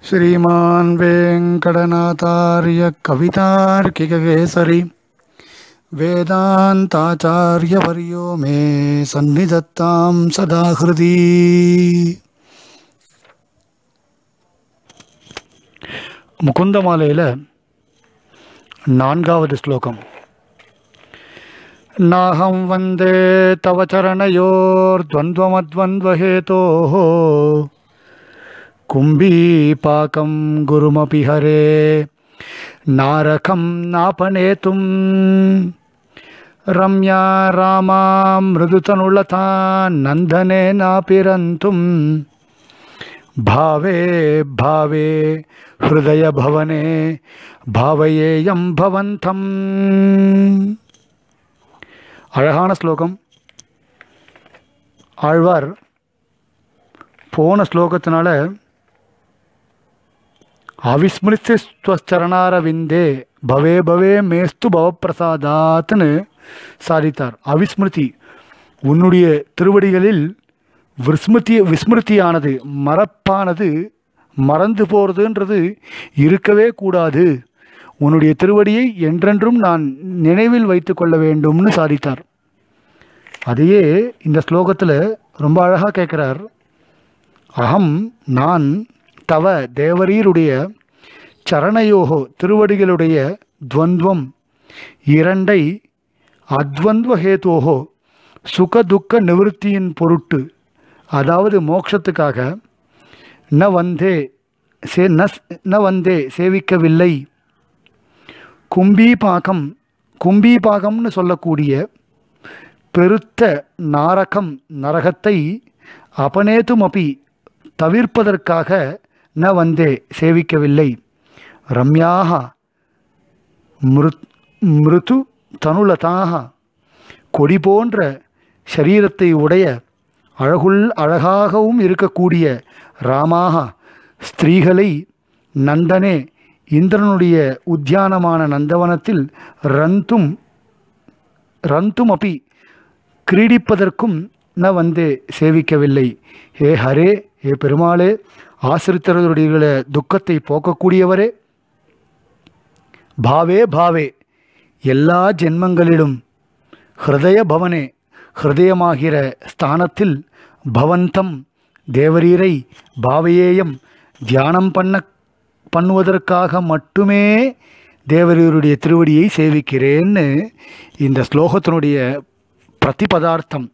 श्रीमान् वेङ्कटनाथार्य कवितार्किककेसरी वेदान्ताचार्यवर्यो मे सन्निधत्तां सदा हृदि முகுந்தமாலையில் நான்காவது ஸ்லோகம் நாகம் வந்தே தவ சரணயோர்த்வन्द्वमद्वन्द्वहेतोः कुम्भीपाकं गुरुमपि हरे नारकं नापनेतुं रम्या रामा मृदुतनुलता नन्दनेनापिरन्तुं भावे भावे हृदयभवने भावयेयं भवन्तम् அழகான ஸ்லோகம் ஆழ்வார் போன ஸ்லோகத்தினால அவிஸ்மிருத்தி ஸ்வச்சரணாரவிந்தே பவே பவே மேஸ்து பவப்பிரசாதாத்னு சாதித்தார் அவிஸ்மிருதி உன்னுடைய திருவடிகளில் விஸ்மிருதி விஸ்மிருதியானது மறப்பானது மறந்து போகிறதுன்றது இருக்கவே கூடாது உன்னுடைய திருவடியை என்றென்றும் நான் நினைவில் வைத்து கொள்ள வேண்டும்னு சாதித்தார் அதையே இந்த ஸ்லோகத்தில் ரொம்ப அழகாக கேட்குறார் அகம் நான் தவ தேவரீருடைய சரணயோகோ திருவடிகளுடைய துவந்துவம் இரண்டை அத்வந்த்வ ஹேதோகோ சுக துக்க நிவர்த்தியின் பொருட்டு அதாவது மோட்சத்துக்காக ந வந்தே சே ந ந வந்தே சேவிக்கவில்லை கும்பீபாகம் கும்பீபாகம்னு சொல்லக்கூடிய பெருத்த நாரகம் நரகத்தை அபநேதுமபி தவிர்ப்பதற்காக ந வந்தே சேவிக்கவில்லை ரம்யாக மிருத் மிருது தனுலதாக கொடி போன்ற சரீரத்தை உடைய அழகுள் அழகாகவும் இருக்கக்கூடிய ராமாக ஸ்திரீகளை நந்தனே இந்திரனுடைய உத்தியானமான நந்தவனத்தில் ரந்தும் ரந்தும் அப்பி கிரீடிப்பதற்கும் ந வந்து சேவிக்கவில்லை ஹே ஹரே ஹே பெருமாளே ஆசிரித்தருடைய துக்கத்தை போக்கக்கூடியவரே பாவே பாவே எல்லா ஜென்மங்களிலும் ஹிருதய பவனே ஹிருதயமாகிற ஸ்தானத்தில் பவந்தம் தேவரீரை பாவையேயம் தியானம் பண்ண பண்ணுவதற்காக மட்டுமே தேவரீருடைய திருவடியை சேவிக்கிறேன்னு இந்த ஸ்லோகத்தினுடைய பிரதிபதார்த்தம்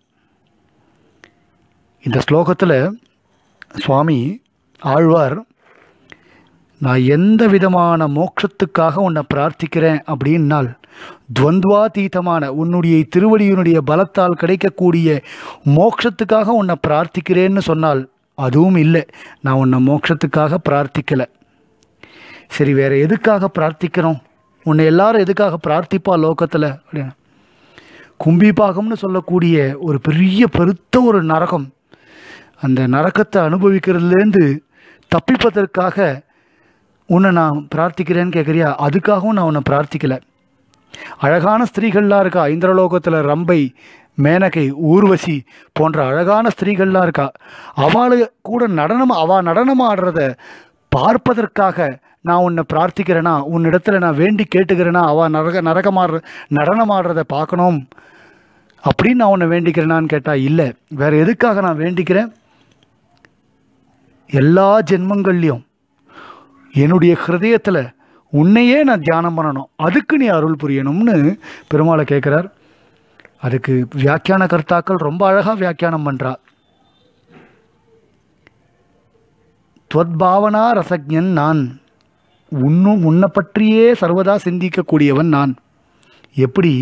இந்த ஸ்லோகத்தில் சுவாமி ஆழ்வார் நான் எந்த விதமான மோட்சத்துக்காக உன்னை பிரார்த்திக்கிறேன் அப்படின்னால் துவந்த்வாதீதமான உன்னுடைய திருவடியினுடைய பலத்தால் கிடைக்கக்கூடிய மோட்சத்துக்காக உன்னை பிரார்த்திக்கிறேன்னு சொன்னால் அதுவும் இல்லை நான் உன்னை மோட்சத்துக்காக பிரார்த்திக்கலை சரி வேற எதுக்காக பிரார்த்திக்கிறோம் உன்னை எல்லாரும் எதுக்காக பிரார்த்திப்பா லோகத்தில் அப்படின்னு கும்பிபாகம்னு சொல்லக்கூடிய ஒரு பெரிய பெருத்த ஒரு நரகம் அந்த நரகத்தை அனுபவிக்கிறதுலேருந்து தப்பிப்பதற்காக உன்னை நான் பிரார்த்திக்கிறேன்னு கேட்குறியா அதுக்காகவும் நான் உன்னை பிரார்த்திக்கலை அழகான ஸ்திரீகள்லாம் இருக்கா இந்திரலோகத்தில் ரம்பை மேனகை ஊர்வசி போன்ற அழகான ஸ்திரீகள்லாம் இருக்கா அவளு கூட நடனம் அவள் நடனம் ஆடுறத பார்ப்பதற்காக நான் உன்னை பிரார்த்திக்கிறேனா உன்னிடத்துல நான் வேண்டி கேட்டுக்கிறேனா அவள் நரக நரகமாடுற நடனம் ஆடுறத பார்க்கணும் அப்படின்னு நான் உன்னை வேண்டிக்கிறேனான்னு கேட்டால் இல்லை வேற எதுக்காக நான் வேண்டிக்கிறேன் எல்லா ஜென்மங்கள்லையும் என்னுடைய ஹிருதயத்தில் உன்னையே நான் தியானம் பண்ணணும் அதுக்கு நீ அருள் புரியணும்னு பெருமாளை கேட்குறார் அதுக்கு வியாக்கியான கர்த்தாக்கள் ரொம்ப அழகாக வியாக்கியானம் பண்ணுறா துவத்பாவனா ரசஜன் நான் உன்னும் உன்னை பற்றியே சர்வதா சிந்திக்கக்கூடியவன் நான் எப்படி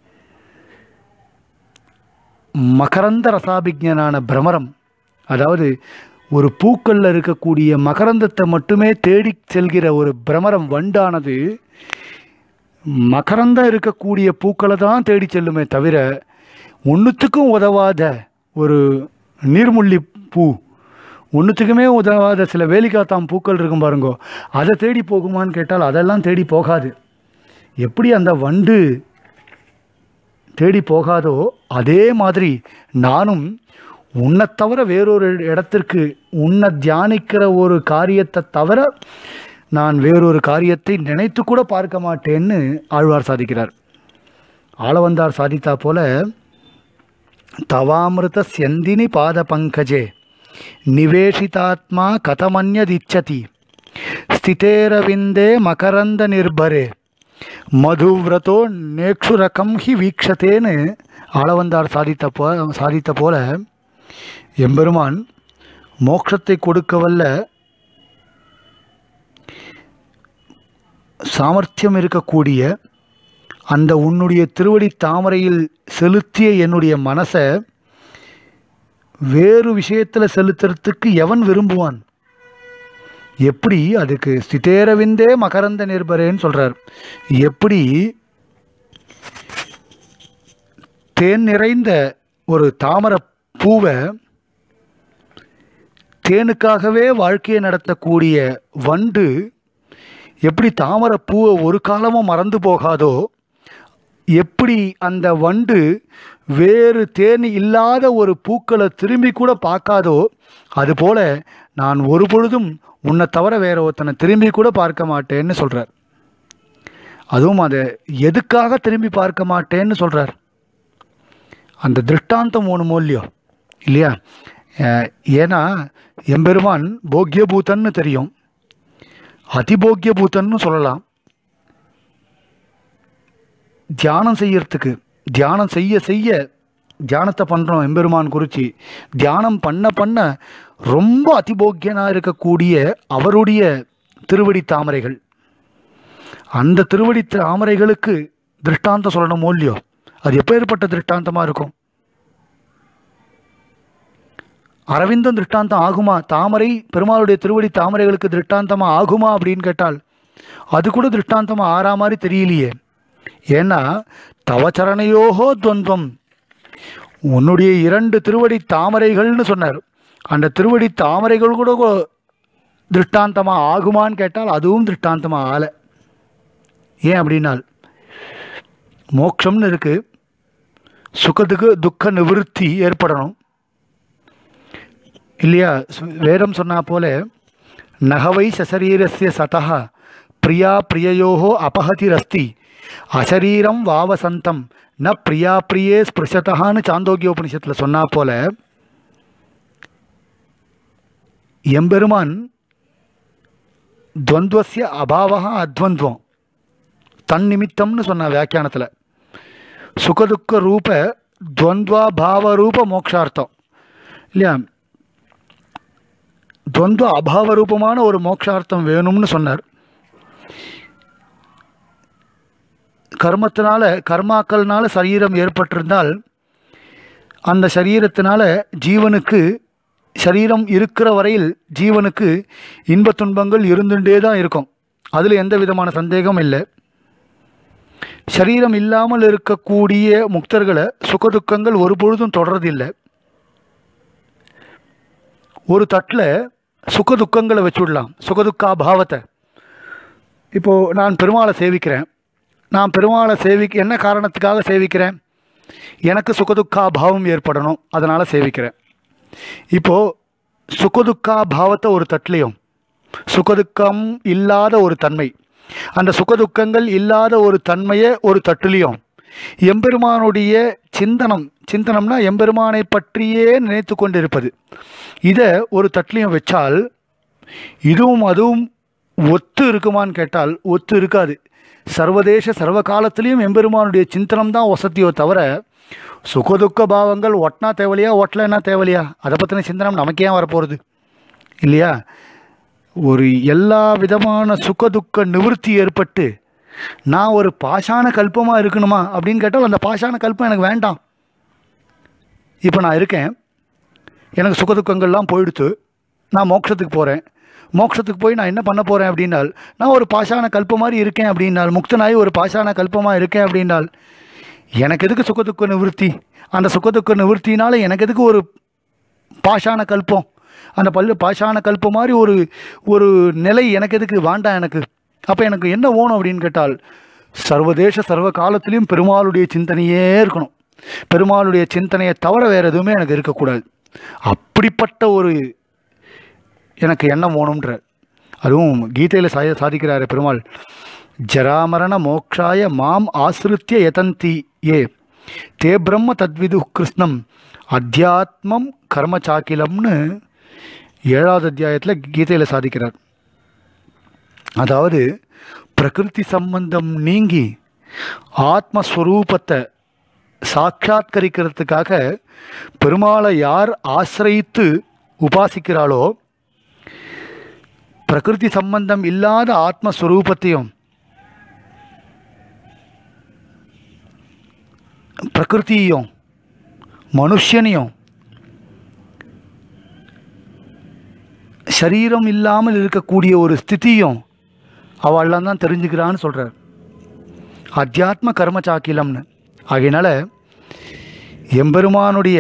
மகரந்த ரசாபிஜனான பிரமரம் அதாவது ஒரு பூக்களில் இருக்கக்கூடிய மகரந்தத்தை மட்டுமே தேடி செல்கிற ஒரு பிரமரம் வண்டானது மகரந்தம் இருக்கக்கூடிய பூக்களை தான் தேடி செல்லுமே தவிர ஒன்றுத்துக்கும் உதவாத ஒரு நீர்முள்ளி பூ ஒன்றுத்துக்குமே உதவாத சில வேலிக்காத்தாம் பூக்கள் இருக்கும் பாருங்கோ அதை தேடி போகுமான்னு கேட்டால் அதெல்லாம் தேடி போகாது எப்படி அந்த வண்டு தேடி போகாதோ அதே மாதிரி நானும் உன்னை தவிர வேறொரு இடத்திற்கு உன்னை தியானிக்கிற ஒரு காரியத்தை தவிர நான் வேறொரு காரியத்தை நினைத்து கூட பார்க்க மாட்டேன்னு ஆழ்வார் சாதிக்கிறார் ஆளவந்தார் சாதித்தா போல தவாமிருத செந்தினி பாத பங்கஜே நிவேஷிதாத்மா கதமன்யதிச்சதி ஸ்திதேரவிந்தே மகரந்த நிர்பரே மதுவிரதோ நேக்ஷுரகம் ஹி வீக்ஷத்தேன்னு ஆளவந்தார் சாதித்த போ சாதித்த போல எம்பெருமான் மோட்சத்தை கொடுக்க வல்ல சாமர்த்தியம் இருக்கக்கூடிய அந்த உன்னுடைய திருவடி தாமரையில் செலுத்திய என்னுடைய மனசை வேறு விஷயத்தில் செலுத்துறதுக்கு எவன் விரும்புவான் எப்படி அதுக்கு ஸ்திதேரவிந்தே மகரந்த நிர்பரேன்னு சொல்றார் எப்படி தேன் நிறைந்த ஒரு தாமரை பூவை தேனுக்காகவே வாழ்க்கையை நடத்தக்கூடிய வண்டு எப்படி தாமரை பூவை ஒரு காலமும் மறந்து போகாதோ எப்படி அந்த வண்டு வேறு தேன் இல்லாத ஒரு பூக்களை திரும்பி கூட பார்க்காதோ அதுபோல நான் ஒரு பொழுதும் உன்னை தவிர வேற ஒருத்தனை திரும்பி கூட பார்க்க மாட்டேன்னு சொல்றார் அதுவும் அதை எதுக்காக திரும்பி பார்க்க மாட்டேன்னு சொல்றார் அந்த திருஷ்டாந்தம் ஒன்று மூலியோ இல்லையா அஹ் ஏன்னா எம்பெருமான் போக்கியபூதன்னு தெரியும் அதிபோக்கியபூதன்னு சொல்லலாம் தியானம் செய்யறதுக்கு தியானம் செய்ய செய்ய தியானத்தை பண்ணுறோம் எம்பெருமான் குறித்து தியானம் பண்ண பண்ண ரொம்ப அதிபோக்கியனாக இருக்கக்கூடிய அவருடைய திருவடி தாமரைகள் அந்த திருவடி தாமரைகளுக்கு திருஷ்டாந்தம் சொல்லணுமோ இல்லையோ அது எப்பேற்பட்ட திருஷ்டாந்தமாக இருக்கும் அரவிந்தம் திருஷ்டாந்தம் ஆகுமா தாமரை பெருமாளுடைய திருவடி தாமரைகளுக்கு திருஷ்டாந்தமா ஆகுமா அப்படின்னு கேட்டால் அது கூட திருஷ்டாந்தமா ஆறா மாதிரி தெரியலையே ஏன்னா தவச்சரணையோகோ துவந்தம் உன்னுடைய இரண்டு திருவடி தாமரைகள்னு சொன்னார் அந்த திருவடி தாமரைகள் கூட கொ- திருஷ்டாந்தமா ஆகுமான்னு கேட்டால் அதுவும் திருஷ்டாந்தமா ஆல ஏன் அப்படின்னால் மோட்சம்னு இருக்கு சுகத்துக்கு துக்க நிவிருத்தி ஏற்படணும் இல்லையா சு- வேதம் சொன்னா போல நகவை சசரீரஸ்ய சதா பிரியா பிரியயோகோ அபகதிரஸ்தி அசரீரம் வாவசந்தம் ந பிரியா பிரியே ஸ்பிருஷதான்னு சாந்தோக்கியோபனிஷத்தில் சொன்னா போல எம்பெருமான் துவந்துவசிய அபாவா அத்வந்த்வம் தன் நிமித்தம்னு சொன்ன வியாக்கியானத்தில் சுகதுக்க ரூப துவந்த்வா பாவ ரூப மோக்ஷார்த்தம் இல்லையா துவந்த அபாவ ரூபமான ஒரு மோட்சார்த்தம் வேணும்னு சொன்னார் கர்மத்தினால கர்மாக்கள்னால சரீரம் ஏற்பட்டிருந்தால் அந்த சரீரத்தினால ஜீவனுக்கு சரீரம் இருக்கிற வரையில் ஜீவனுக்கு இன்பத் துன்பங்கள் இருந்துட்டே தான் இருக்கும் அதில் எந்த விதமான சந்தேகம் இல்லை சரீரம் இல்லாமல் இருக்கக்கூடிய முக்தர்களை சுகதுக்கங்கள் ஒரு பொழுதும் தொடர்றதில்லை ஒரு தட்டில் சுகதுக்கங்களை வச்சுடலாம் சுகதுக்கா பாவத்தை இப்போது நான் பெருமாளை சேவிக்கிறேன் நான் பெருமாளை சேவிக்க என்ன காரணத்துக்காக சேவிக்கிறேன் எனக்கு சுகதுக்கா பாவம் ஏற்படணும் அதனால் சேவிக்கிறேன் இப்போது சுகதுக்கா பாவத்தை ஒரு தட்டிலையும் சுகதுக்கம் இல்லாத ஒரு தன்மை அந்த சுகதுக்கங்கள் இல்லாத ஒரு தன்மையை ஒரு தட்டிலையும் எம்பெருமானுடைய சிந்தனம் சிந்தனம்னா எம்பெருமானை பற்றியே நினைத்து கொண்டிருப்பது இதை ஒரு தட்டிலையும் வச்சால் இதுவும் அதுவும் ஒத்து இருக்குமான்னு கேட்டால் ஒத்து இருக்காது சர்வதேச சர்வ காலத்திலையும் எம்பெருமானுடைய சிந்தனம் தான் வசதியோ தவிர சுகதுக்க பாவங்கள் ஒட்டினா தேவலையா ஒட்டலைன்னா தேவலையா அதை பற்றின சிந்தனம் நமக்கே ஏன் வரப்போகிறது இல்லையா ஒரு எல்லா விதமான சுகதுக்க நிவர்த்தி ஏற்பட்டு நான் ஒரு பாஷாண கல்பமாக இருக்கணுமா அப்படின்னு கேட்டால் அந்த பாஷாண கல்பம் எனக்கு வேண்டாம் இப்போ நான் இருக்கேன் எனக்கு சுகதுக்கங்கள்லாம் போயிடுத்து நான் மோட்சத்துக்கு போகிறேன் மோட்சத்துக்கு போய் நான் என்ன பண்ண போகிறேன் அப்படின்னால் நான் ஒரு பாஷாண கல்பம் மாதிரி இருக்கேன் அப்படின்னால் முக்தனாய் ஒரு பாஷாண கல்பமாக இருக்கேன் அப்படின்னால் எனக்கு எதுக்கு சுகதுக்க நிவர்த்தி அந்த சுகதுக்க நிவர்த்தினால எனக்கு எதுக்கு ஒரு பாஷாண கல்பம் அந்த பல்லு பாஷாண கல்பம் மாதிரி ஒரு ஒரு நிலை எனக்கு எதுக்கு வேண்டாம் எனக்கு அப்போ எனக்கு என்ன வேணும் அப்படின்னு கேட்டால் சர்வதேச சர்வ காலத்திலையும் பெருமாளுடைய சிந்தனையே இருக்கணும் பெருமாளுடைய சிந்தனையை தவிர வேறு எதுவுமே எனக்கு இருக்கக்கூடாது அப்படிப்பட்ட ஒரு எனக்கு எண்ணம் வேணுன்ற அதுவும் கீதையில் சா சாதிக்கிறாரு பெருமாள் ஜராமரண மோக்ஷாய மாம் ஆசிரித்திய யதந்தி ஏ தே பிரம்ம தத்விது கிருஷ்ணம் அத்தியாத்மம் கர்ம சாக்கிலம்னு ஏழாவது அத்தியாயத்தில் கீதையில் சாதிக்கிறார் அதாவது பிரகிருதி சம்பந்தம் நீங்கி ஆத்மஸ்வரூபத்தை சாட்சாத்கரிக்கிறதுக்காக பெருமாளை யார் ஆசிரயித்து உபாசிக்கிறாளோ பிரகிருதி சம்பந்தம் இல்லாத ஆத்மஸ்வரூபத்தையும் பிரகிருதியையும் மனுஷனையும் சரீரம் இல்லாமல் இருக்கக்கூடிய ஒரு ஸ்திதியும் அவள்லாம் தான் தெரிஞ்சுக்கிறான்னு சொல்கிறார் அத்தியாத்ம கர்ம சாக்கிலம்னு ஆகையினால எம்பெருமானுடைய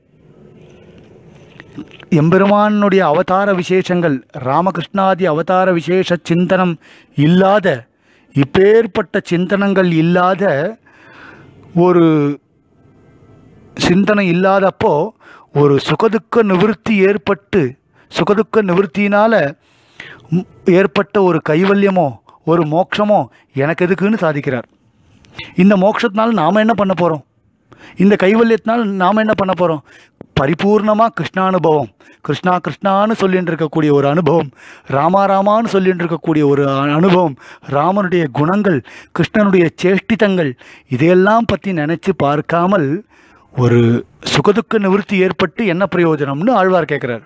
எம்பெருமானுடைய அவதார விசேஷங்கள் ராமகிருஷ்ணாதி அவதார விசேஷ சிந்தனம் இல்லாத இப்பேற்பட்ட சிந்தனங்கள் இல்லாத ஒரு சிந்தனை இல்லாதப்போ ஒரு சுகதுக்க நிவிருத்தி ஏற்பட்டு சுகதுக்க நிவிருத்தினால ம், ஏற்பட்ட ஒரு கைவல்யமோ ஒரு மோட்சமோ எனக்கு எதுக்குன்னு சாதிக்கிறார் இந்த மோட்சத்தினால நாம் என்ன பண்ண போகிறோம் இந்த கைவல்யத்தினால் நாம் என்ன பண்ண போகிறோம் பரிபூர்ணமாக கிருஷ்ணானுபவம் கிருஷ்ணா கிருஷ்ணான்னு சொல்லிட்டு இருக்கக்கூடிய ஒரு அனுபவம் ராமா ராமான்னு சொல்லிட்டு இருக்கக்கூடிய ஒரு அ- அனுபவம் ராமனுடைய குணங்கள் கிருஷ்ணனுடைய சேஷ்டிதங்கள் இதையெல்லாம் பற்றி நினச்சி பார்க்காமல் ஒரு சுகதுக்க நிவர்த்தி ஏற்பட்டு என்ன பிரயோஜனம்னு ஆழ்வார் கேட்குறார்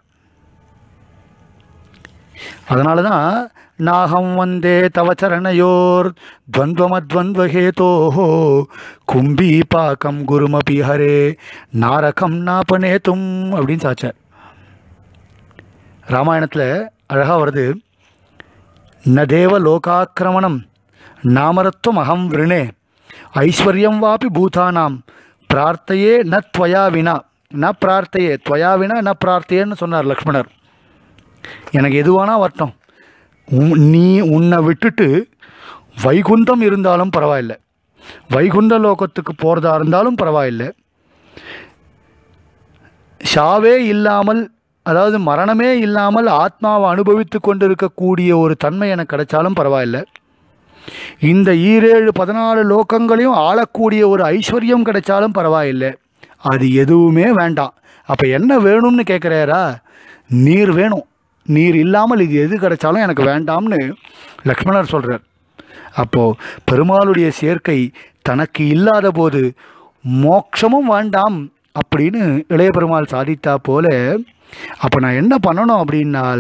அதனால தான் நாகம் வந்தே தவ சரணையோர் துவந்த்வமத்வந்த்வஹேதோஹோ கும்பி பாக்கம் குருமபி ஹரே நாரகம் நாபனேதும் அப்படின்னு சாச்சார் ராமாயணத்தில் அழகாக வருது ந தேவ லோகாக்கிரமணம் நாமரத்துவம் அகம் விருணே ஐஸ்வர்யம் வாபி பூதானாம் பிரார்த்தையே ந துவயா வினா ந பிரார்த்தையே துவயா வினா ந பிரார்த்தையேன்னு சொன்னார் லக்ஷ்மணர் எனக்கு எதுவானா வரட்டும் உன்- நீ உன்னை விட்டுட்டு வைகுந்தம் இருந்தாலும் பரவாயில்லை வைகுந்த லோகத்துக்கு போகிறதா இருந்தாலும் பரவாயில்லை ஷாவே இல்லாமல் அதாவது மரணமே இல்லாமல் ஆத்மாவை அனுபவித்து கொண்டிருக்கக்கூடிய ஒரு தன்மை எனக்கு கிடைச்சாலும் பரவாயில்லை இந்த ஈரேழு பதினாலு லோகங்களையும் ஆளக்கூடிய ஒரு ஐஸ்வர்யம் கிடைச்சாலும் பரவாயில்லை அது எதுவுமே வேண்டாம் அப்போ என்ன வேணும்னு கேட்குறாரா நீர் வேணும் நீர் இல்லாமல் இது எது கிடைச்சாலும் எனக்கு வேண்டாம்னு லக்ஷ்மணர் சொல்கிறார் அப்போது பெருமாளுடைய சேர்க்கை தனக்கு இல்லாத போது மோட்சமும் வேண்டாம் அப்படின்னு இளைய பெருமாள் சாதித்தா போல அப்போ நான் என்ன பண்ணணும் அப்படின்னால்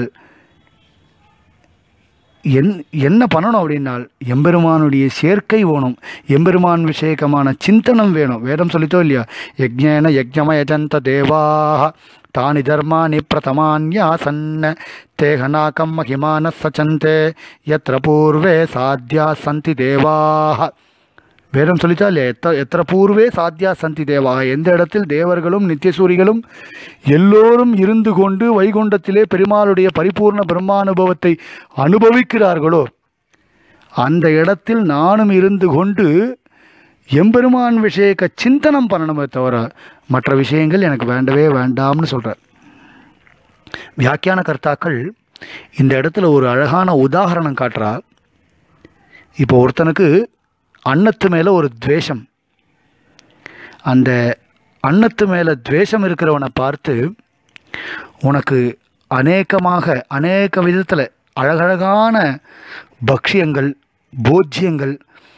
என் என்ன பண்ணணும் அப்படின்னால் எம்பெருமானுடைய சேர்க்கை வேணும் எம்பெருமான் விஷயகமான சிந்தனம் வேணும் வேதம் சொல்லித்தோ இல்லையா யஜ்ஞேன யஜ்ஞம யஜந்த தேவாக தானி தர்மானி பிரதமான்யாசன்ன தேகநாகம் மகிமான சச்சந்தே எத்திர பூர்வே சாத்தியா சந்தி தேவாக வேதம் சொல்லிச்சா இல்லையா எத்த எத்திர பூர்வே சாத்தியா சந்தி தேவாக எந்த இடத்தில் தேவர்களும் நித்தியசூரிகளும் எல்லோரும் இருந்து கொண்டு வைகுண்டத்திலே பெருமாளுடைய பரிபூர்ண பிரம்மானுபவத்தை அனுபவிக்கிறார்களோ அந்த இடத்தில் நானும் இருந்து கொண்டு எம்பெருமான் விஷயக்க சிந்தனம் பண்ணணுமே தவிர மற்ற விஷயங்கள் எனக்கு வேண்டவே வேண்டாம்னு சொல்கிறார் வியாக்கியான கர்த்தாக்கள் இந்த இடத்துல ஒரு அழகான உதாகரணம் காட்டுறா இப்போ ஒருத்தனுக்கு அன்னத்து மேலே ஒரு துவேஷம் அந்த அன்னத்து மேலே துவேஷம் இருக்கிறவனை பார்த்து உனக்கு அநேகமாக அநேக விதத்தில் அழகழகான பக்ஷியங்கள் போஜ்யங்கள்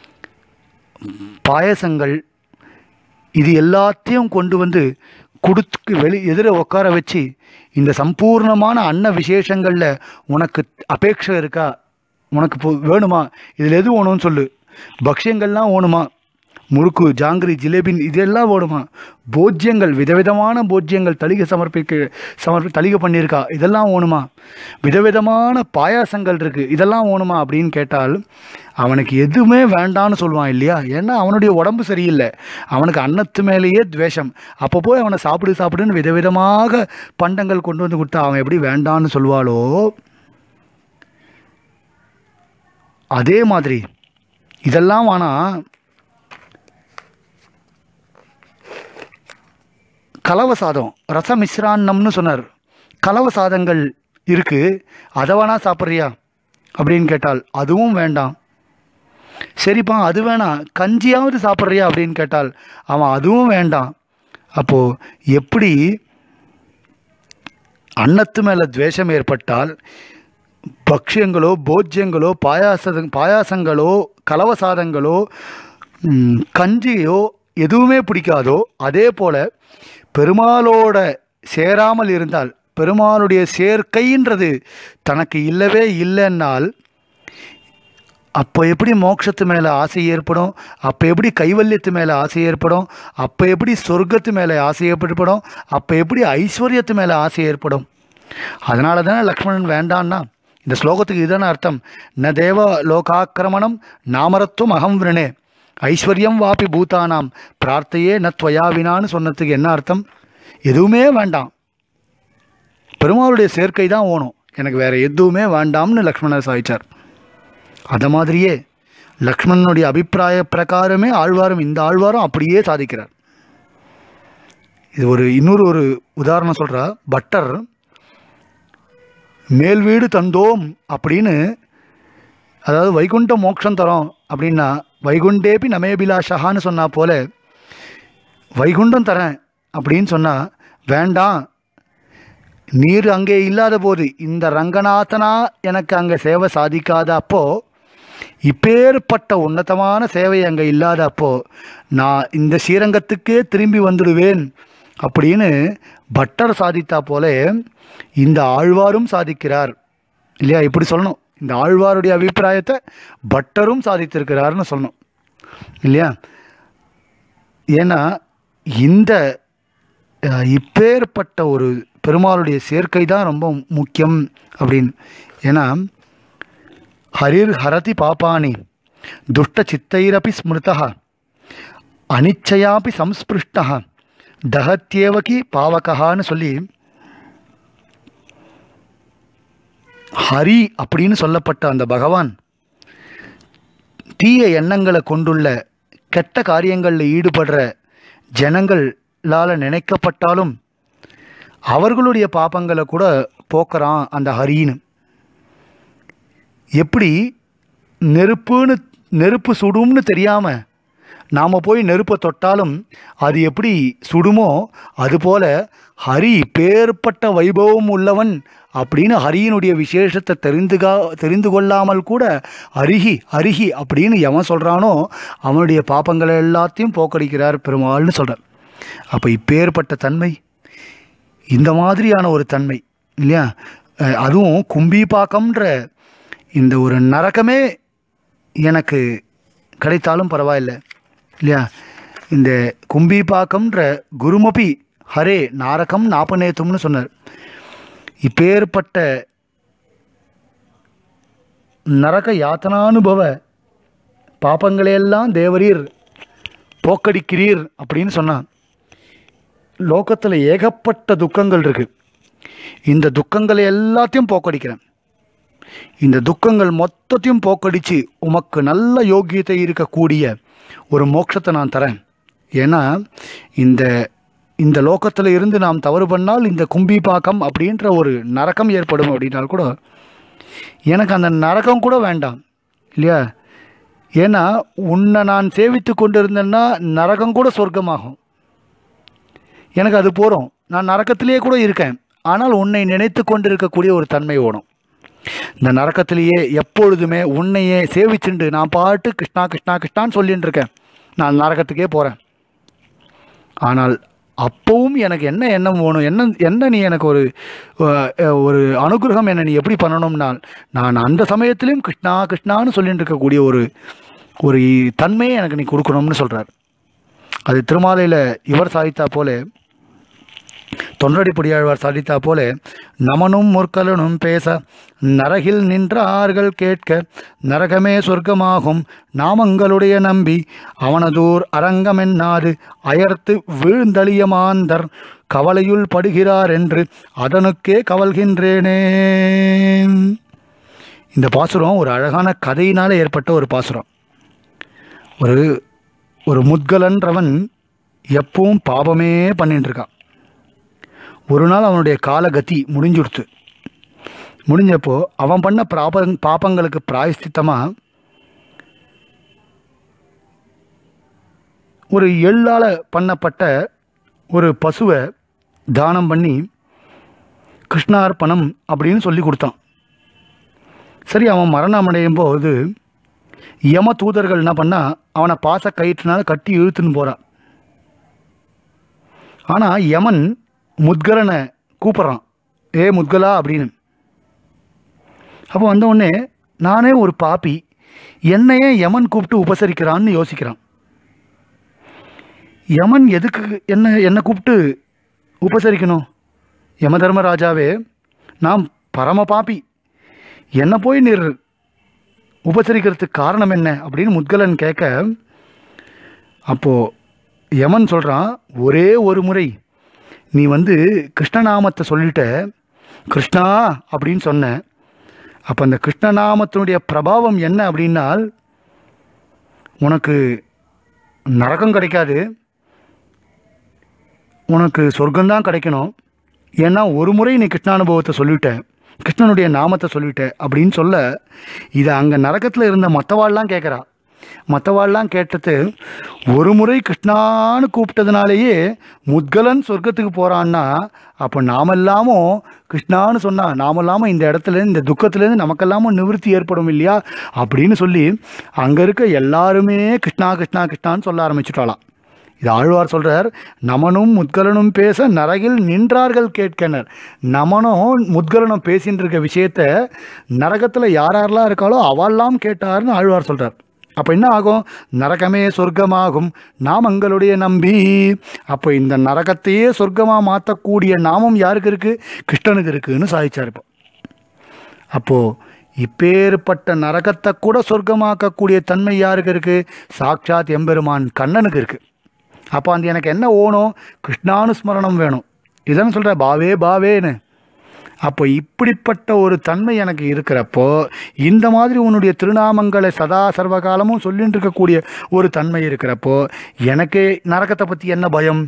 பாயசங்கள் இது எல்லாத்தையும் கொண்டு வந்து கொடுத்து வெளி எதிர உட்கார வச்சு இந்த சம்பூர்ணமான அன்ன விசேஷங்களில் உனக்கு அபேட்சை இருக்கா உனக்கு இப்போ வேணுமா இதில் எது வேணும்னு சொல்லு பக்ஷ்யங்கள்லாம் வேணுமா முறுக்கு ஜாங்கிரி ஜிலேபி இதெல்லாம் வேணுமா போஜ்யங்கள் விதவிதமான போஜ்யங்கள் தளிகை சமர்ப்பிக்க சமர்ப்பி தளிகை பண்ணியிருக்கா இதெல்லாம் வேணுமா விதவிதமான பாயாசங்கள் இருக்குது இதெல்லாம் வேணுமா அப்படின்னு கேட்டால் அவனுக்கு எதுவுமே வேண்டான்னு சொல்லுவான் இல்லையா ஏன்னா அவனுடைய உடம்பு சரியில்லை அவனுக்கு அன்னத்து மேலேயே துவேஷம் அப்போ போய் அவனை சாப்பிடு சாப்பிடுன்னு விதவிதமாக பண்டங்கள் கொண்டு வந்து கொடுத்தா அவன் எப்படி வேண்டான்னு சொல்வாளோ அதே மாதிரி இதெல்லாம் வேணாம் கலவ சாதம் ரச மிஸ்ரான்னம்னு சொன்னார் கலவ சாதங்கள் இருக்குது அதை வேணா சாப்பிட்றியா அப்படின்னு கேட்டால் அதுவும் வேண்டாம் சரிப்பா அது வேணாம் கஞ்சியாவது சாப்பிட்றியா அப்படின்னு கேட்டால் அவன் அதுவும் வேண்டாம் அப்போது எப்படி அன்னத்து மேலே துவேஷம் ஏற்பட்டால் பக்ஷியங்களோ போஜ்யங்களோ பாயாச பாயாசங்களோ கலவசாதங்களோ ம், கஞ்சியோ எதுவுமே பிடிக்காதோ அதே போல் பெருமாளோட சேராமல் இருந்தால் பெருமாளுடைய சேர்க்கைன்றது தனக்கு இல்லவே இல்லைன்னால் அப்போ எப்படி மோட்சத்து மேலே ஆசை ஏற்படும் அப்போ எப்படி கைவல்யத்து மேலே ஆசை ஏற்படும் அப்போ எப்படி சொர்க்கத்து மேலே ஆசை ஏற்படும் அப்போ எப்படி ஐஸ்வர்யத்து மேலே ஆசை ஏற்படும் அதனால தானே லக்ஷ்மணன் வேண்டான்னா இந்த ஸ்லோகத்துக்கு இதுதானே அர்த்தம் ந தேவ லோகாக்கிரமணம் நாமரத்துவம் அகம் விரணே ஐஸ்வர்யம் வாபி பூதானாம் பிரார்த்தையே ந துவயாவினான்னு சொன்னதுக்கு என்ன அர்த்தம் எதுவுமே வேண்டாம் பெருமாளுடைய சேர்க்கை தான் ஓணும் எனக்கு வேற எதுவுமே வேண்டாம்னு லக்ஷ்மணர் சாதிச்சார் அதை மாதிரியே லக்ஷ்மணனுடைய அபிப்பிராய பிரகாரமே ஆழ்வாரும் இந்த ஆழ்வாரும் அப்படியே சாதிக்கிறார் இது ஒரு இன்னொரு ஒரு உதாரணம் சொல்கிறா பட்டர் மேல் வீடு தந்தோம் அப்படின்னு அதாவது வைகுண்ட மோட்சம் தரோம் அப்படின்னா வைகுண்டேபி நமேபிலாஷகான்னு சொன்னா போல வைகுண்டம் தரேன் அப்படின்னு சொன்னால் வேண்டாம் நீர் அங்கே இல்லாத போது இந்த ரங்கநாதனா எனக்கு அங்கே சேவை சாதிக்காத அப்போ இப்பேற்பட்ட உன்னதமான சேவை அங்கே இல்லாத அப்போ நான் இந்த ஸ்ரீரங்கத்துக்கே திரும்பி வந்துடுவேன் அப்படின்னு பட்டர் சாதித்தா போல இந்த ஆழ்வாரும் சாதிக்கிறார் இல்லையா இப்படி சொல்லணும் இந்த ஆழ்வாருடைய அபிப்பிராயத்தை பட்டரும் சாதித்திருக்கிறார்னு சொல்லணும் இல்லையா ஏன்னா இந்த அஹ், இப்பேற்பட்ட ஒரு பெருமாளுடைய சேர்க்கை தான் ரொம்ப முக்கியம் அப்படின்னு ஏன்னா ஹரிர் ஹரதி பாப்பானி துஷ்ட சித்தைரப்பி ஸ்மிருதா அனிச்சயாபி சம்ஸ்பிருஷ்டா தகத்யேவகி பாவகஹான்னு சொல்லி ஹரி அப்படின்னு சொல்லப்பட்ட அந்த பகவான் தீய எண்ணங்களை கொண்டுள்ள கெட்ட காரியங்களில் ஈடுபடுற ஜனங்களால் நினைக்கப்பட்டாலும் அவர்களுடைய பாப்பங்களை கூட போக்குறான் அந்த ஹரின்னு எப்படி நெருப்புன்னு நெருப்பு சுடும்னு தெரியாமல் நாம் போய் நெருப்பை தொட்டாலும் அது எப்படி சுடுமோ அதுபோல ஹரி பேர்பட்ட வைபவம் உள்ளவன் அப்படின்னு ஹரியினுடைய விசேஷத்தை தெரிந்துகா தெரிந்து கொள்ளாமல் கூட அருகி அருகி அப்படின்னு எவன் சொல்கிறானோ அவனுடைய பாப்பங்களை எல்லாத்தையும் போக்கடிக்கிறார் பெருமாள்னு சொல்கிறார் அப்போ இப்பேற்பட்ட தன்மை இந்த மாதிரியான ஒரு தன்மை இல்லையா அஹ் அதுவும் கும்பிபாக்கம்ன்ற இந்த ஒரு நரகமே எனக்கு கிடைத்தாலும் பரவாயில்லை இல்லையா இந்த கும்பிபாக்கம்ன்ற குருமபி ஹரே நாரகம் நாபநேத்தும்னு சொன்னார் இப்பேற்பட்ட நரக யாத்தனானுபவ பாப்பங்களையெல்லாம் தேவரீர் போக்கடிக்கிறீர் அப்படின்னு சொன்னான் லோகத்தில் ஏகப்பட்ட துக்கங்கள் இருக்கு இந்த துக்கங்களை எல்லாத்தையும் போக்கடிக்கிறேன் இந்த துக்கங்கள் மொத்தத்தையும் போக்கடிச்சு உமக்கு நல்ல யோக்கியத்தை இருக்கக்கூடிய ஒரு மோட்சத்தை நான் தரேன் ஏன்னா இந்த இந்த லோகத்தில் இருந்து நாம் தவறு பண்ணால் இந்த கும்பிபாக்கம் அப்படின்ற ஒரு நரகம் ஏற்படும் அப்படின்னால் கூட எனக்கு அந்த நரகம் கூட வேண்டாம் இல்லையா ஏன்னா உன்னை நான் சேவித்து கொண்டிருந்தேன்னா நரகம் கூட சொர்க்கமாகும் எனக்கு அது போகிறோம் நான் நரக்கத்திலேயே கூட இருக்கேன் ஆனால் உன்னை நினைத்து கொண்டிருக்கக்கூடிய ஒரு தன்மை ஓடும் இந்த நரக்கத்திலேயே எப்பொழுதுமே உன்னையே சேவிச்சுண்டு நான் பாட்டு கிருஷ்ணா கிருஷ்ணா கிருஷ்ணான்னு சொல்லிட்டு இருக்கேன் நான் நரகத்துக்கே போகிறேன் ஆனால் அப்பவும் எனக்கு என்ன எண்ணம் வேணும் என்ன என்ன நீ எனக்கு ஒரு அஹ், ஒரு அனுகிரகம் என்ன நீ எப்படி பண்ணணும்னால் நான் அந்த சமயத்திலையும் கிருஷ்ணா கிருஷ்ணான்னு சொல்லிட்டு இருக்கக்கூடிய ஒரு ஒரு தன்மையை எனக்கு நீ கொடுக்கணும்னு சொல்கிறார் அது திருமாலையில் இவர் சாதித்தா போல தொன்றடி பொடியாழ்வார் சாதித்தா போல நமனும் முற்கலனும் பேச நரகில் நின்றார்கள் கேட்க நரகமே சொர்க்கமாகும் நாமங்களுடைய நம்பி அவனதூர் அரங்கமென்னாது அயர்த்து வீழ்ந்தளிய மாந்தர் கவலையுள் படுகிறார் என்று அதனுக்கே கவல்கின்றேனே இந்த பாசுரம் ஒரு அழகான கதையினால் ஏற்பட்ட ஒரு பாசுரம் ஒரு ஒரு முத்கலன்றவன் எப்பவும் பாபமே பண்ணிட்டு இருக்கான் ஒரு நாள் அவனுடைய காலகதி முடிஞ்சுடுத்து முடிஞ்சப்போ அவன் பண்ண பாப பாப்பங்களுக்கு பிராயஷ்சித்தமாக ஒரு எள்ளால் பண்ணப்பட்ட ஒரு பசுவை தானம் பண்ணி கிருஷ்ணார்ப்பணம் அப்படின்னு சொல்லி கொடுத்தான் சரி அவன் மரணம் அடையும் போது யம தூதர்கள் என்ன பண்ணா அவனை பாச கயிற்றுனால கட்டி இழுத்துன்னு போகிறான் ஆனால் யமன் முத்கலனை கூப்பிட்றான் ஏ முத்கலா அப்படின்னு அப்போ வந்த உடனே நானே ஒரு பாப்பி என்னையே யமன் கூப்பிட்டு உபசரிக்கிறான்னு யோசிக்கிறான் யமன் எதுக்கு என்ன என்னை கூப்பிட்டு உபசரிக்கணும் யம தர்மராஜாவே நான் பரம பாப்பி என்னை போய் நீர் உபசரிக்கிறதுக்கு காரணம் என்ன அப்படின்னு முத்கலன் கேட்க அப்போது யமன் சொல்கிறான் ஒரே ஒரு முறை நீ வந்து கிருஷ்ணநாமத்தை சொல்லிட்ட கிருஷ்ணா அப்படின்னு சொன்ன அப்போ அந்த கிருஷ்ணநாமத்தினுடைய பிரபாவம் என்ன அப்படின்னால் உனக்கு நரகம் கிடைக்காது உனக்கு சொர்க்கம்தான் கிடைக்கணும் ஏன்னா ஒரு முறை நீ கிருஷ்ணானுபவத்தை சொல்லிட்ட கிருஷ்ணனுடைய நாமத்தை சொல்லிட்ட அப்படின்னு சொல்ல இதை அங்கே நரகத்தில் இருந்த மற்றவாள்லாம் கேட்குறா மற்றவாள்லாம் கேட்டது ஒரு முறை கிருஷ்ணான்னு கூப்பிட்டதுனாலேயே முத்கலன் சொர்க்கத்துக்கு போகிறான்னா அப்போ நாமெல்லாமும் கிருஷ்ணான்னு சொன்னா நாமெல்லாமும் இந்த இடத்துல இந்த துக்கத்துலேருந்து நமக்கெல்லாமும் நிவர்த்தி ஏற்படும் இல்லையா அப்படின்னு சொல்லி அங்கே இருக்க எல்லாருமே கிருஷ்ணா கிருஷ்ணா கிருஷ்ணான்னு சொல்ல ஆரம்பிச்சுட்டாளாம் இது ஆழ்வார் சொல்றார் நமனும் முத்கலனும் பேச நரகில் நின்றார்கள் கேட்கனர் நமனும் முத்கலனும் பேசின்னு இருக்க விஷயத்த நரகத்தில் யார் யாரெல்லாம் இருக்காளோ அவெல்லாம் கேட்டார்னு ஆழ்வார் சொல்றார் அப்போ என்ன ஆகும் நரகமே சொர்க்கமாகும் நாமங்களுடைய நம்பி அப்போ இந்த நரகத்தையே சொர்க்கமாக மாற்றக்கூடிய நாமம் யாருக்கு இருக்குது கிருஷ்ணனுக்கு இருக்குன்னு சாதிச்சார் இப்போ அப்போது இப்பேற்பட்ட நரகத்தை கூட சொர்க்கமாக்கக்கூடிய தன்மை யாருக்கு இருக்குது சாட்சாத் எம்பெருமான் கண்ணனுக்கு இருக்குது அப்போ அந்த எனக்கு என்ன ஓணும் கிருஷ்ணானுஸ்மரணம் வேணும் இதானே சொல்கிற பாவே பாவேன்னு அப்போ இப்படிப்பட்ட ஒரு தன்மை எனக்கு இருக்கிறப்போ இந்த மாதிரி உன்னுடைய திருநாமங்களை சதா சர்வகாலமும் சொல்லிட்டு இருக்கக்கூடிய ஒரு தன்மை இருக்கிறப்போ எனக்கு நரகத்தை பற்றி என்ன பயம்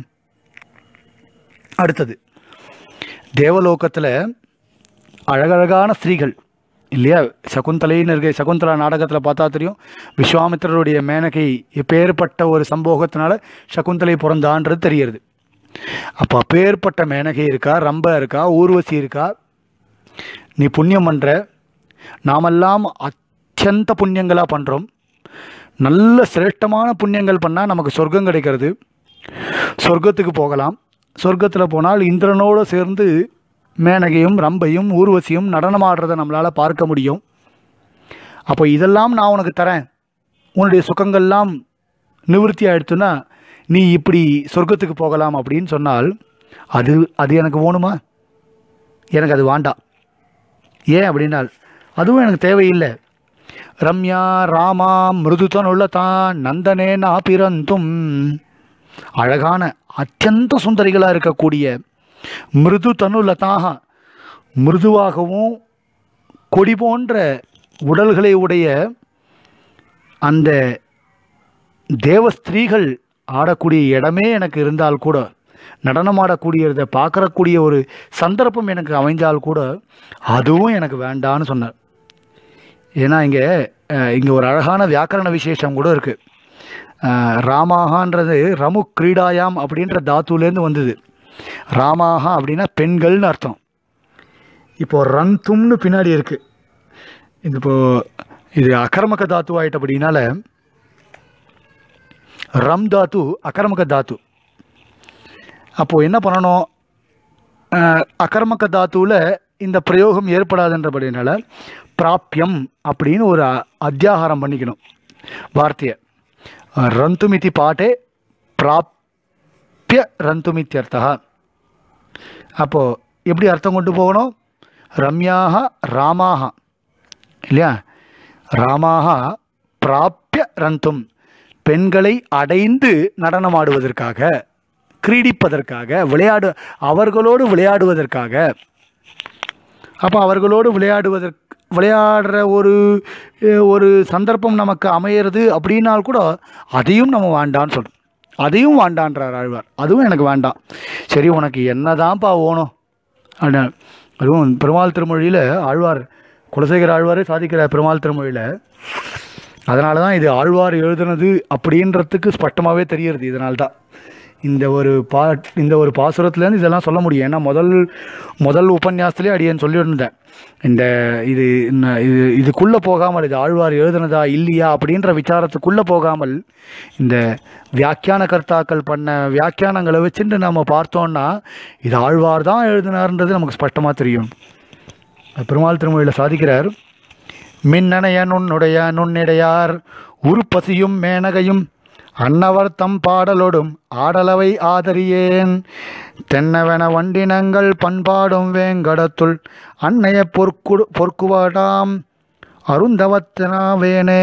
அடுத்தது தேவலோகத்தில் அழகழகான ஸ்திரீகள் இல்லையா சகுந்தலைன்னு இருக்க சகுந்தலா நாடகத்தில் பார்த்தா தெரியும் விஸ்வாமித்திரருடைய மேனகை எப்பேற்பட்ட ஒரு சம்போகத்தினால சகுந்தலை பிறந்தான்றது தெரியுது அப்போ அப்பேற்பட்ட மேனகை இருக்கா ரம்ப இருக்கா ஊர்வசி இருக்கா நீ புண்ணியம் பண்ணுற நாமெல்லாம் அத்தியந்த புண்ணியங்களாக பண்ணுறோம் நல்ல சிரேஷ்டமான புண்ணியங்கள் பண்ணால் நமக்கு சொர்க்கம் கிடைக்கிறது சொர்க்கத்துக்கு போகலாம் சொர்க்கத்தில் போனால் இந்திரனோடு சேர்ந்து மேனகையும் ரம்பையும் ஊர்வசியும் நடனமாடுறதை நம்மளால் பார்க்க முடியும் அப்போ இதெல்லாம் நான் உனக்கு தரேன் உன்னுடைய சுகங்கள்லாம் நிவர்த்தி ஆயிடுத்துன்னா நீ இப்படி சொர்க்கத்துக்கு போகலாம் அப்படின்னு சொன்னால் அது அது எனக்கு வேணுமா எனக்கு அது வேண்டாம் ஏன் அப்படின்னால் அதுவும் எனக்கு தேவையில்லை ரம்யா ராமா மிருதுதன் உள்ளதான் நந்தனே நான் பிறந்தும் அழகான அத்தியந்த சுந்தரிகளாக இருக்கக்கூடிய மிருது தனுலதாக மிருதுவாகவும் கொடி போன்ற உடல்களை உடைய அந்த தேவ ஸ்திரீகள் ஆடக்கூடிய இடமே எனக்கு இருந்தால் கூட நடனம் ஆடக்கூடியதை பார்க்கறக்கூடிய ஒரு சந்தர்ப்பம் எனக்கு அமைஞ்சால் கூட அதுவும் எனக்கு வேண்டான்னு சொன்னார் ஏன்னா இங்கே இங்கே ஒரு அழகான வியாக்கரண விசேஷம் கூட இருக்குது ராமாகான்றது ரமு கிரீடாயாம் அப்படின்ற தாத்துலேருந்து வந்தது ராமாகா அப்படின்னா பெண்கள்னு அர்த்தம் இப்போ ரந்தும்னு பின்னாடி இருக்கு இது இப்போ இது அகர்மக தாத்து ஆயிட்டபடினால ரம் தாத்து அகர்மக தாத்து அப்போது என்ன பண்ணணும் அஹ், அகர்மக தாத்துவில் இந்த பிரயோகம் ஏற்படாதுன்றபடினால பிராப்பியம் அப்படின்னு ஒரு அ- அத்தியாகாரம் பண்ணிக்கணும் வார்த்தையை ரந்துமிதி பாட்டே பிராப்பிய ரந்துமித்யர்த்தா அப்போது எப்படி அர்த்தம் கொண்டு போகணும் ரம்யாக ராமாக இல்லையா ராமாக பிராப்பிய ரந்தும் பெண்களை அடைந்து நடனமாடுவதற்காக கிரீடிப்பதற்காக விளையாடு அவர்களோடு விளையாடுவதற்காக அப்போ அவர்களோடு விளையாடுவதற்கு விளையாடுற ஒரு அஹ், ஒரு சந்தர்ப்பம் நமக்கு அமையிறது அப்படின்னால் கூட அதையும் நம்ம வேண்டான்னு சொல்கிறோம் அதையும் வேண்டான்றார் ஆழ்வார் அதுவும் எனக்கு வேண்டாம் சரி உனக்கு என்னதான்ப்பா ஓணும் அப்படின்னா அதுவும் பெருமாள் திருமொழியில் ஆழ்வார் குலசேகர ஆழ்வாரே சாதிக்கிற பெருமாள் திருமொழியில் அதனால தான் இது ஆழ்வார் எழுதுனது அப்படின்றதுக்கு ஸ்பஷ்டமாகவே தெரியறது இதனால தான் இந்த ஒரு பா இந்த ஒரு பாசுரத்துலேருந்து இதெல்லாம் சொல்ல முடியும் ஏன்னா முதல் முதல் உபன்யாசத்துலேயே அடியேன் சொல்லியிருந்தேன் இந்த இது இன்ன- இது இதுக்குள்ளே போகாமல் இது ஆழ்வார் எழுதுனதா இல்லையா அப்படின்ற விசாரத்துக்குள்ளே போகாமல் இந்த வியாக்கியான கர்த்தாக்கள் பண்ண வியாக்கியானங்களை வச்சுட்டு நம்ம பார்த்தோம்னா இது ஆழ்வார் தான் எழுதினார்ன்றது நமக்கு ஸ்பஷ்டமாக தெரியும் பெருமாள் திருமொழியில் சாதிக்கிறார் மின்னணைய நுண்ணுடைய நுண்ணிடையார் உருப்பசியும் மேனகையும் அன்னவர் தம் பாடலொடும் ஆடலவை ஆதரியேன் தென்னவென வண்டினங்கள் பண்பாடும் வேங்கடத்துள் அன்னைய பொற்கு பொற்குவடாம் அருந்தவத்தனாவேனே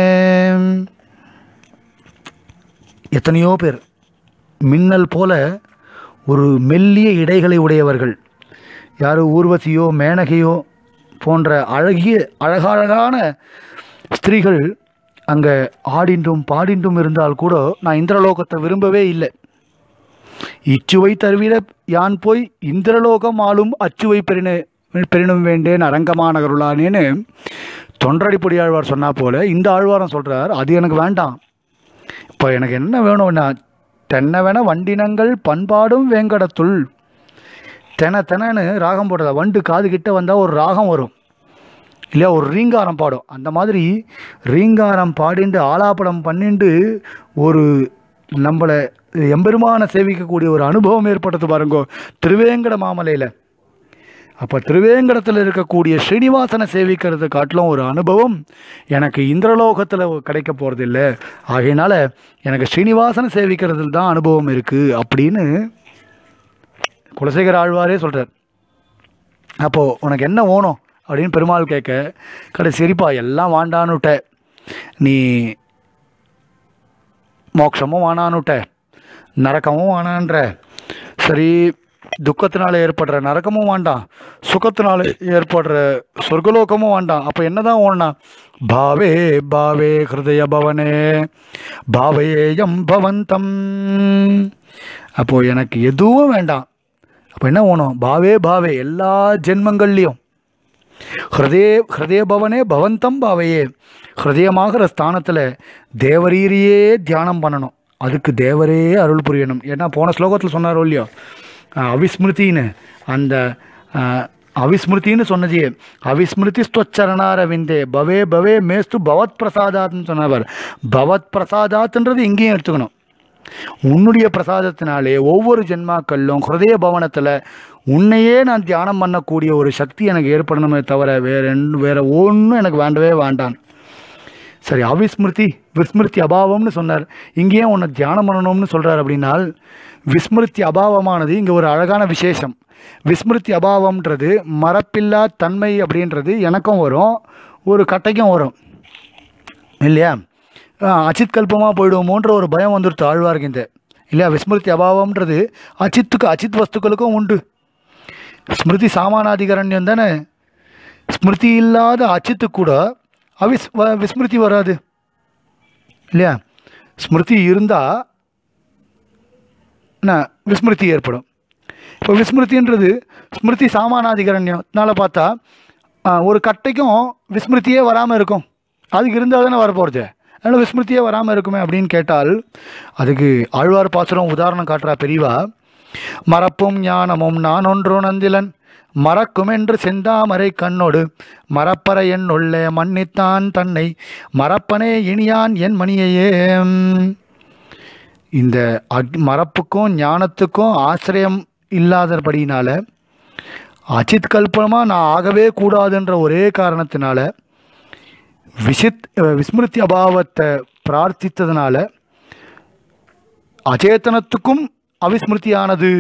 எத்தனையோ பேர் மின்னல் போல ஒரு மெல்லிய இடைகளை உடையவர்கள் யார் ஊர்வசியோ மேனகையோ போன்ற அழகிய அழகழகான ஸ்திரீகள் அங்கே ஆடின்றும் பாடின்றும் இருந்தால் கூட நான் இந்திரலோகத்தை விரும்பவே இல்லை இச்சுவை தருவிட யான் போய் இந்திரலோகம் ஆளும் அச்சுவை பெறின பெறினும் வேண்டேன் அரங்கமானகருளானேன்னு தொன்றடிப்பொடி ஆழ்வார் சொன்னா போல இந்த ஆழ்வாரம் சொல்றார் அது எனக்கு வேண்டாம் இப்போ எனக்கு என்ன வேணும்னா தென்னவென வண்டினங்கள் பண்பாடும் வேங்கடத்துள் தென தெனன்னு ராகம் போடுறதா வண்டு காது கிட்ட வந்தால் ஒரு ராகம் வரும் இல்லையா ஒரு ரீங்காரம் பாடும் அந்த மாதிரி ரீங்காரம் பாடிண்டு ஆலாப்படம் பண்ணிண்டு ஒரு நம்மளை எம்பெருமான சேவிக்கக்கூடிய ஒரு அனுபவம் ஏற்பட்டது பாருங்கோ திருவேங்கட மாமலையில் அப்போ திருவேங்கடத்தில் இருக்கக்கூடிய ஸ்ரீனிவாசனை சேவிக்கிறது காட்டிலும் ஒரு அனுபவம் எனக்கு இந்திரலோகத்தில் கிடைக்க போகிறதில்ல ஆகையினால எனக்கு ஸ்ரீனிவாசனை சேவிக்கிறதுல தான் அனுபவம் இருக்குது அப்படின்னு குலசேகர ஆழ்வாரே சொல்கிறார் அப்போது உனக்கு என்ன வேணும் அப்படின்னு பெருமாள் கேட்க கடை சரிப்பா எல்லாம் வாண்டான்னுட்ட நீ மோட்சமும் வானான்னுட்ட நரக்கமும் வானான்ற சரி துக்கத்தினால ஏற்படுற நரக்கமும் வேண்டாம் சுகத்தினால ஏற்படுற சொர்க்கலோகமும் வேண்டாம் அப்போ என்னதான் ஓடனா பாவே பாவே ஹிருதய பவனே பாவேயம் பவந்தம் அப்போது எனக்கு எதுவும் வேண்டாம் அப்போ என்ன வேணும் பாவே பாவே எல்லா ஜென்மங்கள்லேயும் ஹிருதய ஹிருதய பவனே பவந்தம் பாவையே ஹிருதயமாகிற ஸ்தானத்தில் தேவரீரையே தியானம் பண்ணணும் அதுக்கு தேவரே அருள் புரியணும் ஏன்னா போன ஸ்லோகத்தில் சொன்னாரோ இல்லையோ அஹ் அவிஸ்மிருதின்னு அந்த அஹ், அவிஸ்மிருதின்னு சொன்னதே அவிஸ்மிருதி ஸ்வச்சரணாரவிந்தே பவே பவே மேஸ்து பவத் பிரசாதாத்னு சொன்னவர் பவத் பிரசாதாத்ன்றது இங்கேயும் எடுத்துக்கணும் உன்னுடைய பிரசாதத்தினாலே ஒவ்வொரு ஜென்மாக்களிலும் ஹிருதய பவனத்தில் உன்னையே நான் தியானம் பண்ணக்கூடிய ஒரு சக்தி எனக்கு ஏற்படணுமே தவிர வேற என்- வேற ஒன்றும் எனக்கு வேண்டவே வேண்டான் சரி அவிஸ்மிருதி விஸ்மிருதி அபாவம்னு சொன்னார் இங்கேயும் உன்னை தியானம் பண்ணணும்னு சொல்கிறார் அப்படின்னால் விஸ்மிருதி அபாவமானது இங்கே ஒரு அழகான விசேஷம் விஸ்மிருதி அபாவம்ன்றது மறப்பில்லா தன்மை அப்படின்றது எனக்கும் வரும் ஒரு கட்டைக்கும் வரும் இல்லையா ஆஹ் அச்சித் கல்பமாக போயிடுவோமோன்ற ஒரு பயம் வந்துடுத்து ஆழ்வாருக்கு இந்த இல்லையா விஸ்மிருதி அபாவம்ன்றது அச்சித்துக்கு அச்சித் வஸ்துக்களுக்கும் உண்டு ஸ்மிருதி சாமானாதிகரண்யம் தானே ஸ்மிருதி இல்லாத அச்சித்து கூட அவிஸ் வ- விஸ்மிருதி வராது இல்லையா ஸ்மிருதி இருந்தால் என்ன விஸ்மிருதி ஏற்படும் இப்போ விஸ்மிருதின்றது ஸ்மிருதி சாமானாதிகரண்யம்னால பார்த்தா ஆ, ஒரு கட்டைக்கும் விஸ்மிருதியே வராமல் இருக்கும் அதுக்கு இருந்தால் தானே வரப்போகிறது அதனால் விஸ்மிருதியே வராமல் இருக்குமே அப்படின்னு கேட்டால் அதுக்கு ஆழ்வார் பாசுரம் உதாரணம் காட்டுறா பெரியவா மறப்பும் ஞானமும் நான் ஒன்று நந்திலன் மறக்கும் என்று செந்தாமரை கண்ணோடு மறப்பற என் உள்ளே மன்னித்தான் தன்னை மறப்பனே இனியான் என் மணியையே இந்த அக் மறப்புக்கும் ஞானத்துக்கும் ஆசிரியம் இல்லாதபடியினால அச்சித் கல்பனமாக நான் ஆகவே கூடாதுன்ற ஒரே காரணத்தினால விசித் விஸ்மிருதி அபாவத்தை பிரார்த்தித்ததுனால அச்சேதனத்துக்கும் அவிஸ்மிருதியானது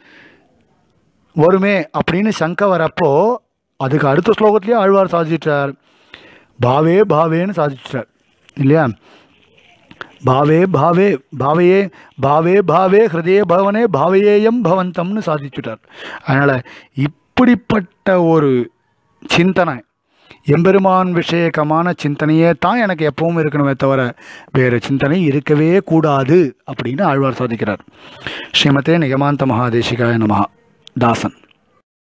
வருமே அப்படின்னு சங்க வரப்போ அதுக்கு அடுத்த ஸ்லோகத்திலேயே ஆழ்வார் சாதிச்சிட்டார் பாவே பாவேன்னு சாதிச்சிட்டார் இல்லையா பாவே பாவே பாவையே பாவே பாவே ஹிருதய பவனே பாவையேயம் பவந்தம்னு சாதிச்சுட்டார் அதனால் இப்படிப்பட்ட ஒரு சிந்தனை எம்பெருமான் விஷயகமான சிந்தனையே தான் எனக்கு எப்பவும் இருக்கணுமே தவிர வேறு சிந்தனை இருக்கவே கூடாது அப்படின்னு ஆழ்வார் சாதிக்கிறார் ஸ்ரீமதே நிகமாந்த மகாதேசிகாய நமஹா தாசன்